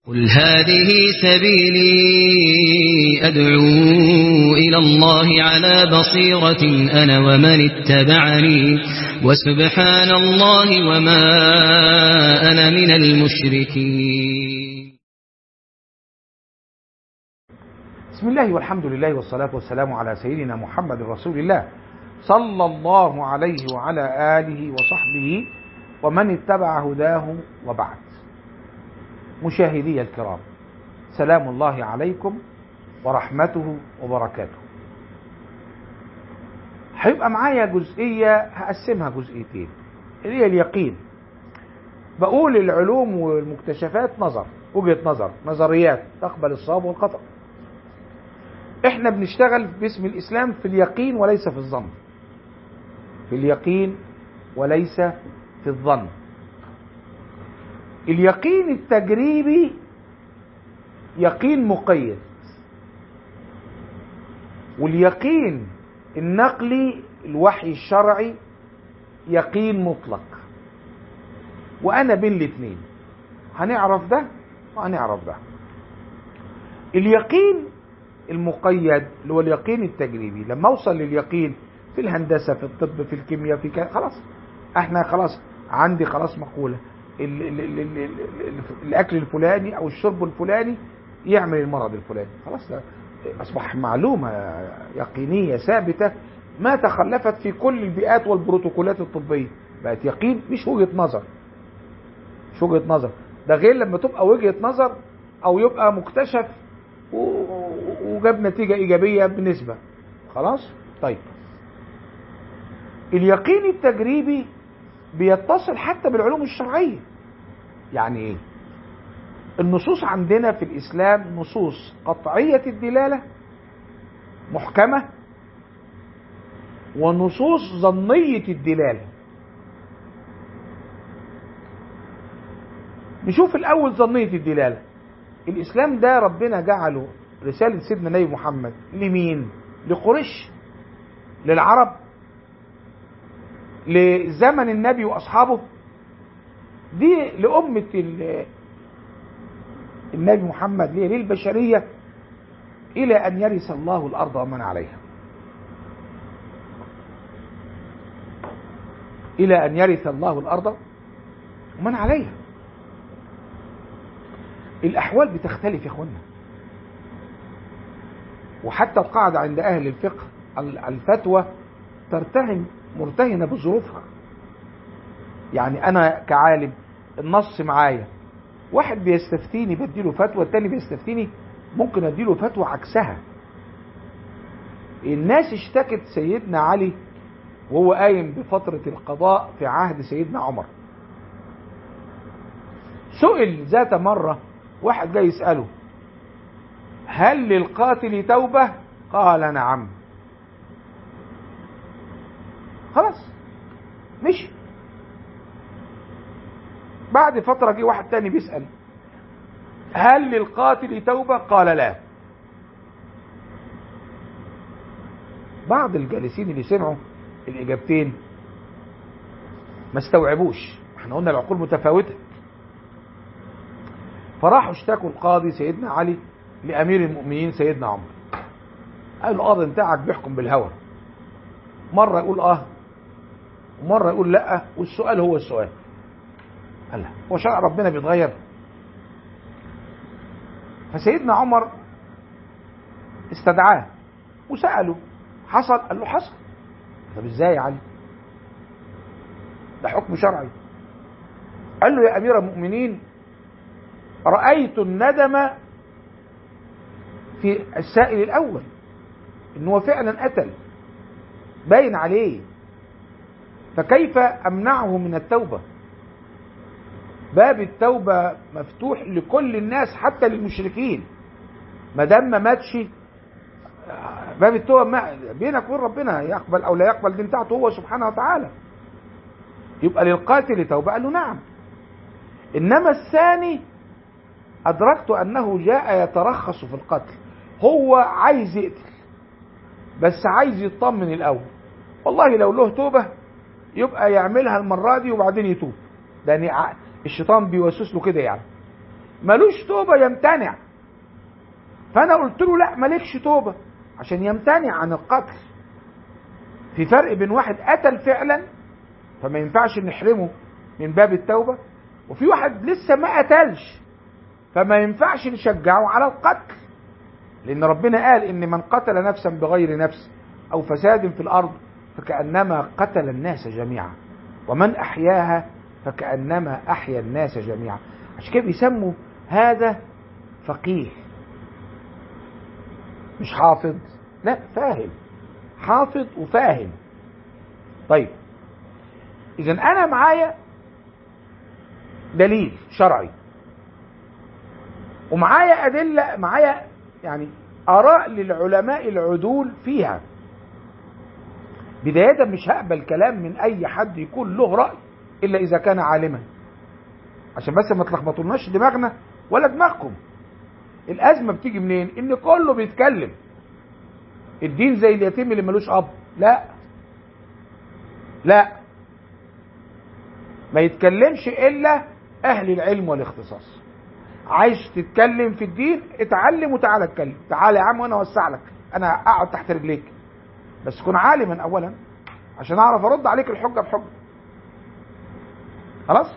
قل هذه سبيلي أدعو إلى الله على بصيرة أنا ومن اتبعني وسبحان الله وما أنا من المشركين بسم الله والحمد لله والصلاة والسلام على سيدنا محمد رسول الله صلى الله عليه وعلى آله وصحبه ومن اتبع هداه وبعد مشاهدي الكرام سلام الله عليكم ورحمته وبركاته هيبقى معايا جزئية هقسمها جزئيتين اللي هي اليقين بقول العلوم والمكتشفات نظر وجهة نظر نظريات تقبل الصواب والخطأ احنا بنشتغل باسم الاسلام في اليقين وليس في الظن في اليقين وليس في الظن اليقين التجريبي يقين مقيد واليقين النقلي الوحي الشرعي يقين مطلق وانا بين الاثنين هنعرف ده وهنعرف ده اليقين المقيد اللي هو اليقين التجريبي لما اوصل لليقين في الهندسه في الطب في الكيمياء في كذا خلاص احنا خلاص عندي خلاص مقوله ال ال ال ال ال ال الاكل الفلاني او الشرب الفلاني يعمل المرض الفلاني خلاص ده اصبح معلومه يقينيه ثابته ما تخلفت في كل البيئات والبروتوكولات الطبيه بقت يقين مش وجهه نظر مش وجهه نظر ده غير لما تبقى وجهه نظر او يبقى مكتشف وجاب نتيجه ايجابيه بنسبه خلاص طيب اليقين التجريبي بيتصل حتى بالعلوم الشرعيه يعني ايه النصوص عندنا في الاسلام نصوص قطعيه الدلاله محكمه ونصوص ظنيه الدلاله نشوف الاول ظنيه الدلاله الاسلام ده ربنا جعله رساله سيدنا النبي محمد لمين لقريش للعرب لزمن النبي واصحابه دي لأمة النبي محمد ليه للبشرية إلى أن يرث الله الأرض ومن عليها إلى أن يرث الله الأرض ومن عليها الأحوال بتختلف يا إخوانا وحتى القاعدة عند أهل الفقه الفتوى ترتهن مرتهنة بظروفها يعني أنا كعالم النص معايا واحد بيستفتيني بديله فتوى التاني بيستفتيني ممكن اديله فتوى عكسها الناس اشتكت سيدنا علي وهو قايم بفترة القضاء في عهد سيدنا عمر سئل ذات مرة واحد جاي يسأله هل للقاتل توبة قال نعم خلاص مشي بعد فترة جه واحد تاني بيسأل هل للقاتل توبة قال لا بعض الجالسين اللي سمعوا الإجابتين ما استوعبوش احنا قلنا العقول متفاوتة فراحوا اشتكوا القاضي سيدنا علي لأمير المؤمنين سيدنا عمر قال له القاضي بتاعك بيحكم بالهوى مرة يقول اه ومرة يقول لا والسؤال هو السؤال قال لا هو شرع ربنا بيتغير فسيدنا عمر استدعاه وسأله حصل قال له حصل طب ازاي يا علي ده حكم شرعي قال له يا امير المؤمنين رأيت الندم في السائل الاول ان هو فعلا قتل باين عليه فكيف امنعه من التوبه باب التوبه مفتوح لكل الناس حتى للمشركين ما دام ما ماتش باب التوبه بينك وبين ربنا يقبل او لا يقبل دي بتاعته هو سبحانه وتعالى يبقى للقاتل توبه قال له نعم انما الثاني ادركت انه جاء يترخص في القتل هو عايز يقتل بس عايز يطمن الاول والله لو له توبه يبقى يعملها المره دي وبعدين يتوب ده يعني الشيطان بيوسوس له كده يعني ملوش توبة يمتنع فأنا قلت له لا مالكش توبة عشان يمتنع عن القتل في فرق بين واحد قتل فعلا فما ينفعش نحرمه من باب التوبة وفي واحد لسه ما قتلش فما ينفعش نشجعه على القتل لأن ربنا قال إن من قتل نفسا بغير نفس أو فساد في الأرض فكأنما قتل الناس جميعا ومن أحياها فكأنما أحيا الناس جميعا عشان كده بيسموا هذا فقيه مش حافظ لا فاهم حافظ وفاهم طيب إذا أنا معايا دليل شرعي ومعايا أدلة معايا يعني آراء للعلماء العدول فيها بداية مش هقبل كلام من أي حد يكون له رأي إلا إذا كان عالما عشان بس ما تلخبطولناش دماغنا ولا دماغكم الأزمة بتيجي منين؟ إن كله بيتكلم الدين زي اليتيم اللي ملوش أب لا لا ما يتكلمش إلا أهل العلم والاختصاص عايز تتكلم في الدين اتعلم وتعالى اتكلم تعالى يا عم وانا اوسع لك انا اقعد تحت رجليك بس كن عالما اولا عشان اعرف ارد عليك الحجه بحجه خلاص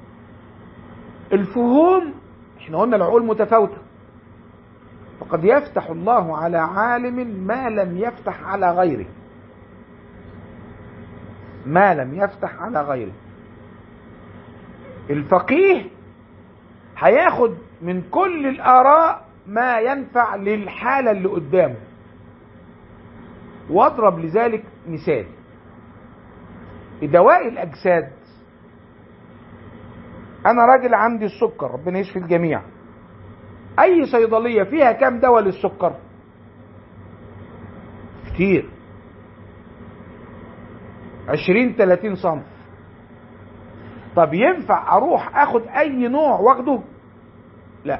الفهوم احنا قلنا العقول متفاوته فقد يفتح الله على عالم ما لم يفتح على غيره ما لم يفتح على غيره الفقيه هياخد من كل الآراء ما ينفع للحالة اللي قدامه واضرب لذلك مثال دواء الأجساد أنا راجل عندي السكر ربنا يشفي الجميع أي صيدلية فيها كام دواء للسكر كتير عشرين تلاتين صنف طب ينفع اروح اخد اي نوع واخده لا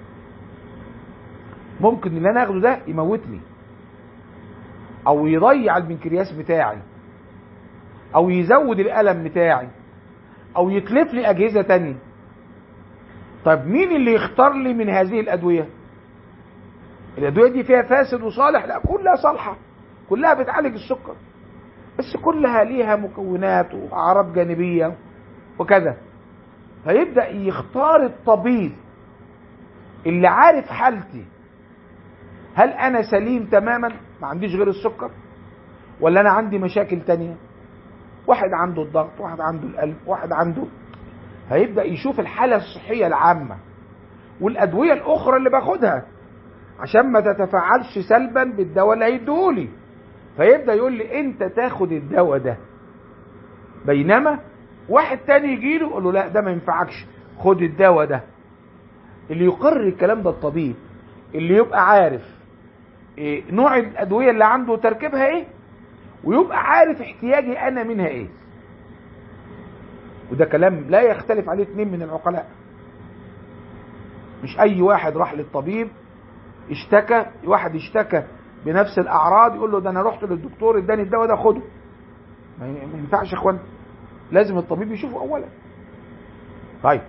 ممكن اللي انا اخده ده يموتني او يضيع البنكرياس بتاعي او يزود الالم بتاعي او يتلف لي اجهزه تانية طب مين اللي يختار لي من هذه الادويه الادويه دي فيها فاسد وصالح لا كلها صالحه كلها بتعالج السكر بس كلها ليها مكونات واعراض جانبيه وكذا فيبدا يختار الطبيب اللي عارف حالتي هل انا سليم تماما ما عنديش غير السكر ولا انا عندي مشاكل تانية واحد عنده الضغط واحد عنده القلب واحد عنده هيبدا يشوف الحاله الصحيه العامه والادويه الاخرى اللي باخدها عشان ما تتفاعلش سلبا بالدواء اللي هيديهولي فيبدا يقول لي انت تاخد الدواء ده بينما واحد تاني يجي له يقول له لا ده ما ينفعكش خد الدواء ده اللي يقرر الكلام ده الطبيب اللي يبقى عارف إيه نوع الادويه اللي عنده تركيبها ايه ويبقى عارف احتياجي انا منها ايه وده كلام لا يختلف عليه اثنين من العقلاء مش اي واحد راح للطبيب اشتكى واحد اشتكى بنفس الاعراض يقول له ده انا رحت للدكتور اداني الدواء ده خده ما ينفعش يا اخوان لازم الطبيب يشوفه اولا طيب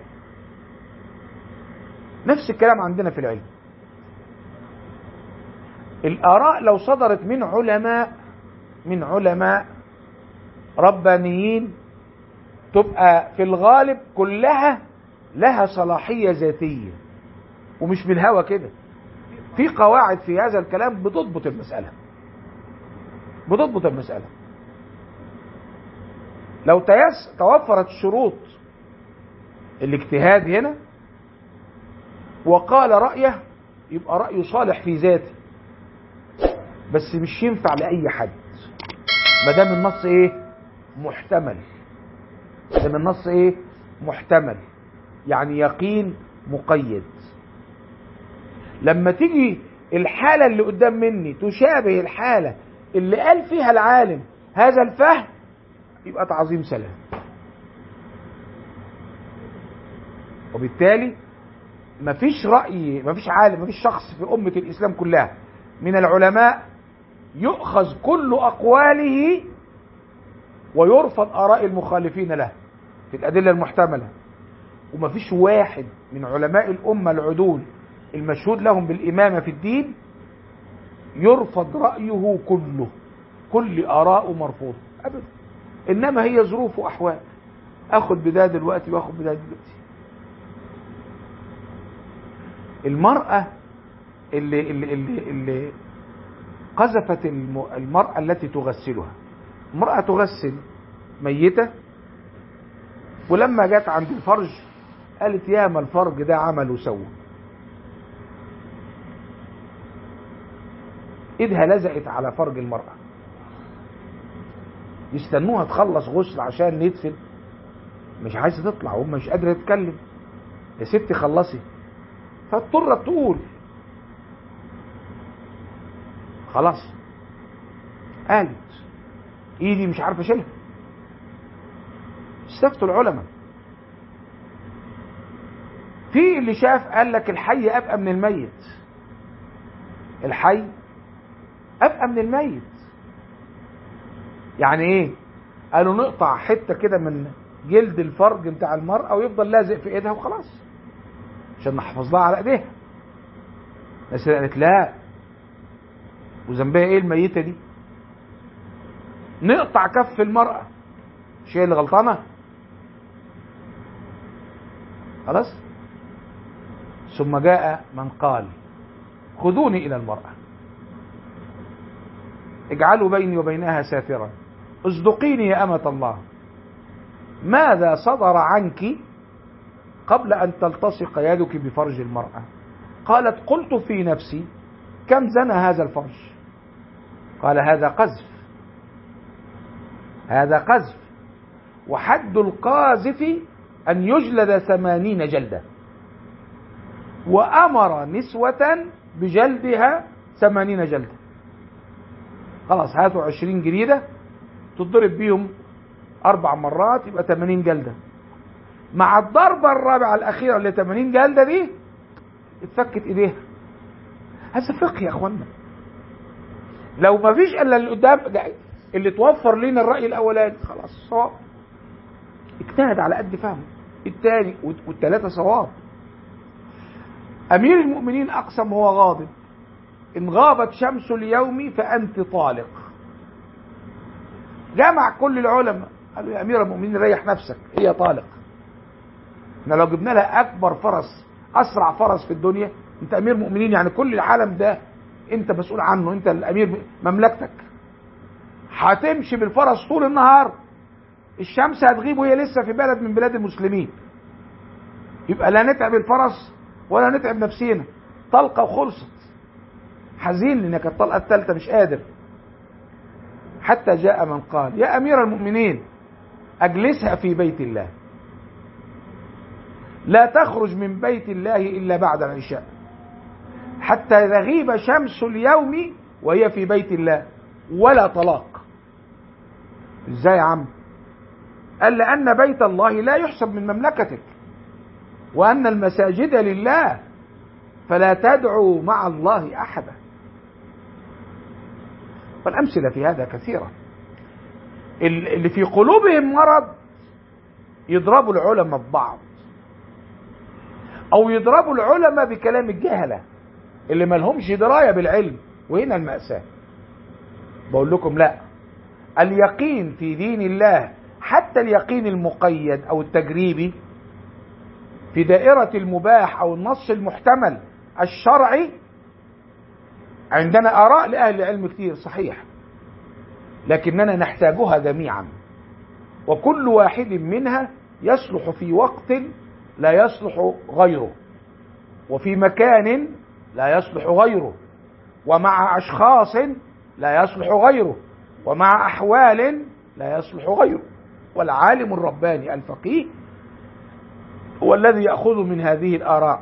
نفس الكلام عندنا في العلم الآراء لو صدرت من علماء من علماء ربانيين تبقى في الغالب كلها لها صلاحية ذاتية ومش بالهوى كده في قواعد في هذا الكلام بتضبط المسألة بتضبط المسألة لو تيس توفرت شروط الاجتهاد هنا وقال رأيه يبقى رأيه صالح في ذاته بس مش ينفع لأي حد ما دام النص ايه محتمل ما دام النص ايه محتمل يعني يقين مقيد لما تيجي الحالة اللي قدام مني تشابه الحالة اللي قال فيها العالم هذا الفهم يبقى تعظيم سلام وبالتالي مفيش رأي مفيش عالم مفيش شخص في أمة الإسلام كلها من العلماء يؤخذ كل أقواله ويرفض آراء المخالفين له في الأدلة المحتملة ومفيش واحد من علماء الأمة العدول المشهود لهم بالإمامة في الدين يرفض رأيه كله كل آراءه مرفوضة أبدا إنما هي ظروف وأحوال أخذ بده دلوقتي وأخذ بده دلوقتي المرأة اللي اللي اللي, اللي قذفت الم- المرأة التي تغسلها امرأة تغسل ميتة ولما جت عند الفرج قالت يا ما الفرج ده عمل وسوى ايدها لزقت على فرج المرأة يستنوها تخلص غسل عشان ندفن مش عايزة تطلع وهم مش قادرة تتكلم يا ستي خلصي فاضطرت تقول خلاص قالت ايدي مش عارف اشيلها استفتوا العلماء في اللي شاف قال لك الحي ابقى من الميت الحي ابقى من الميت يعني ايه قالوا نقطع حته كده من جلد الفرج بتاع المرأة ويفضل لازق في ايدها وخلاص عشان نحفظ لها على ايديها بس قالت لا وذنبها ايه الميتة دي نقطع كف المرأة مش هي اللي غلطانة خلاص ثم جاء من قال خذوني إلى المرأة اجعلوا بيني وبينها ساترا اصدقيني يا أمة الله ماذا صدر عنك قبل أن تلتصق يدك بفرج المرأة قالت قلت في نفسي كم زنى هذا الفرج قال هذا قذف هذا قذف وحد القاذف أن يجلد ثمانين جلدة وأمر نسوة بجلدها ثمانين جلدة خلاص هاتوا عشرين جريدة تضرب بيهم أربع مرات يبقى ثمانين جلدة مع الضربة الرابعة الأخيرة اللي 80 جلدة دي اتفكت إيديها هذا فقه يا أخوانا لو ما فيش إلا اللي قدام اللي توفر لنا الرأي الأولاني خلاص صواب اجتهد على قد فهمه الثاني والثلاثة صواب أمير المؤمنين أقسم هو غاضب إن غابت شمس اليوم فأنت طالق جمع كل العلماء قالوا يا أمير المؤمنين ريح نفسك هي طالق احنا لو جبنا لها أكبر فرس أسرع فرس في الدنيا أنت أمير مؤمنين يعني كل العالم ده أنت مسؤول عنه أنت الأمير مملكتك هتمشي بالفرس طول النهار الشمس هتغيب وهي لسه في بلد من بلاد المسلمين يبقى لا نتعب الفرس ولا نتعب نفسينا طلقة وخلصت حزين لانك الطلقة الثالثة مش قادر حتى جاء من قال يا أمير المؤمنين أجلسها في بيت الله لا تخرج من بيت الله إلا بعد العشاء حتى تغيب شمس اليوم وهي في بيت الله ولا طلاق ازاي يا عم قال لأن بيت الله لا يحسب من مملكتك وأن المساجد لله فلا تدعوا مع الله أحدا والأمثلة في هذا كثيرة اللي في قلوبهم مرض يضربوا العلماء ببعض أو يضربوا العلماء بكلام الجهلة اللي ما لهمش دراية بالعلم وهنا المأساة بقول لكم لا اليقين في دين الله حتى اليقين المقيد أو التجريبي في دائرة المباح أو النص المحتمل الشرعي عندنا آراء لأهل العلم كتير صحيح لكننا نحتاجها جميعا وكل واحد منها يصلح في وقت لا يصلح غيره وفي مكان لا يصلح غيره ومع أشخاص لا يصلح غيره ومع أحوال لا يصلح غيره والعالم الرباني الفقيه هو الذي يأخذ من هذه الآراء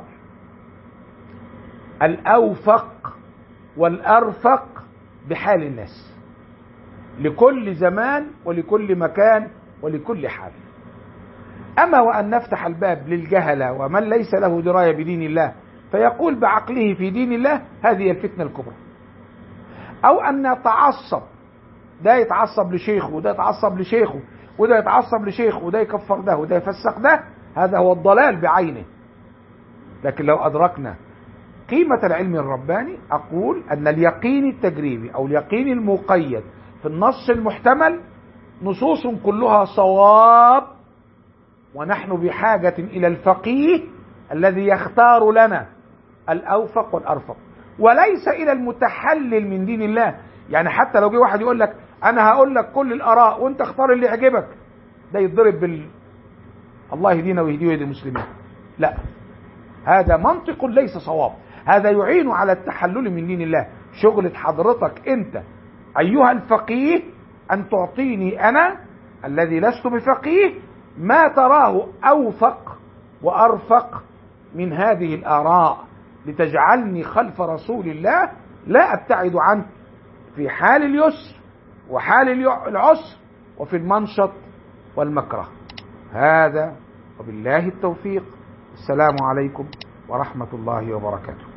الأوفق والأرفق بحال الناس لكل زمان ولكل مكان ولكل حال أما وأن نفتح الباب للجهلة ومن ليس له دراية بدين الله فيقول بعقله في دين الله هذه الفتنة الكبرى أو أن نتعصب ده يتعصب لشيخه وده يتعصب لشيخه وده يتعصب لشيخه وده يكفر ده وده يفسق ده هذا هو الضلال بعينه لكن لو أدركنا قيمة العلم الرباني أقول أن اليقين التجريبي أو اليقين المقيد في النص المحتمل نصوص كلها صواب ونحن بحاجة إلى الفقيه الذي يختار لنا الأوفق والأرفق وليس إلى المتحلل من دين الله يعني حتى لو جه واحد يقول لك أنا هقول لك كل الآراء وأنت اختار اللي يعجبك ده يتضرب بال الله يهدينا ويهديه ويهدي المسلمين لا هذا منطق ليس صواب هذا يعين على التحلل من دين الله شغلة حضرتك انت ايها الفقيه ان تعطيني انا الذي لست بفقيه ما تراه اوفق وارفق من هذه الاراء لتجعلني خلف رسول الله لا ابتعد عنه في حال اليسر وحال العسر وفي المنشط والمكره هذا وبالله التوفيق السلام عليكم ورحمة الله وبركاته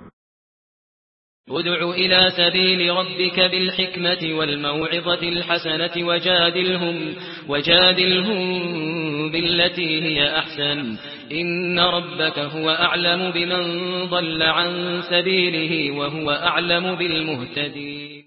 ادع إلى سبيل ربك بالحكمة والموعظة الحسنة وجادلهم, وجادلهم بالتي هي أحسن إن ربك هو أعلم بمن ضل عن سبيله وهو أعلم بالمهتدين